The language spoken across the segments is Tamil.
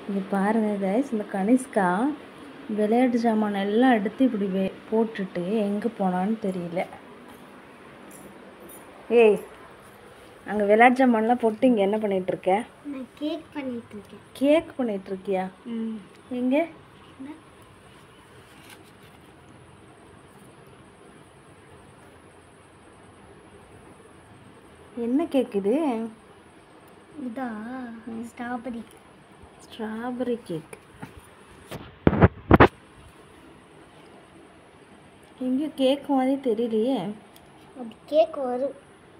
இங்கே பாருங்க கைஸ் இந்த கனிஷ்கா விளையாட்டு சாமான் எல்லாம் எடுத்து இப்படி வே போட்டுட்டு எங்கே போனான்னு தெரியல ஏய் அங்கே விளையாட்டு சாமான்லாம் போட்டு இங்கே என்ன பண்ணிட்டு இருக்க நான் கேக் பண்ணிட்டு இருக்கேன் கேக் பண்ணிட்டு இருக்கியா ம் எங்கே என்ன கேக் இது இதா ஸ்ட்ராபெரி ஸ்ட்ராபெரி கேக் எங்கேயும் கேக் மாதிரி தெரியலையே அப்படி கேக் வரும்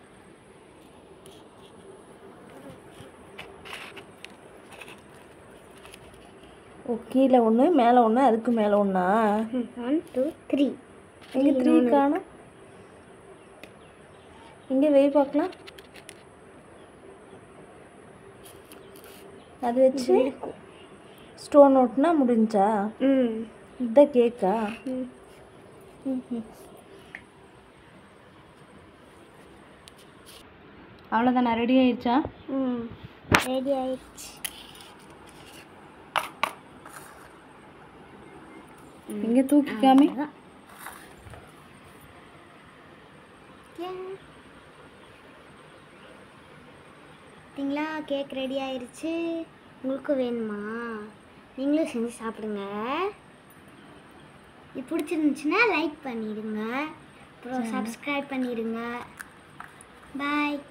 ஓ கீழே ஒன்று மேலே ஒன்று அதுக்கு மேலே ஒன்றா ஒன் டூ த்ரீ எங்கே த்ரீ காணும் இங்கே வெய் பார்க்கலாம் அது வச்சு ஸ்டோன் ஓட்டுனா முடிஞ்சா ம் இந்த கேக்கா ம் அவ்வளோதானே ரெடி ஆயிடுச்சா ம் ரெடி ஆயிடுச்சு இங்கே தூக்கி காமி பார்த்தீங்களா கேக் ரெடி ஆயிருச்சு உங்களுக்கும் வேணுமா நீங்களும் செஞ்சு சாப்பிடுங்க இது பிடிச்சிருந்துச்சுன்னா லைக் பண்ணிடுங்க அப்புறம் சப்ஸ்கிரைப் பண்ணிடுங்க பாய்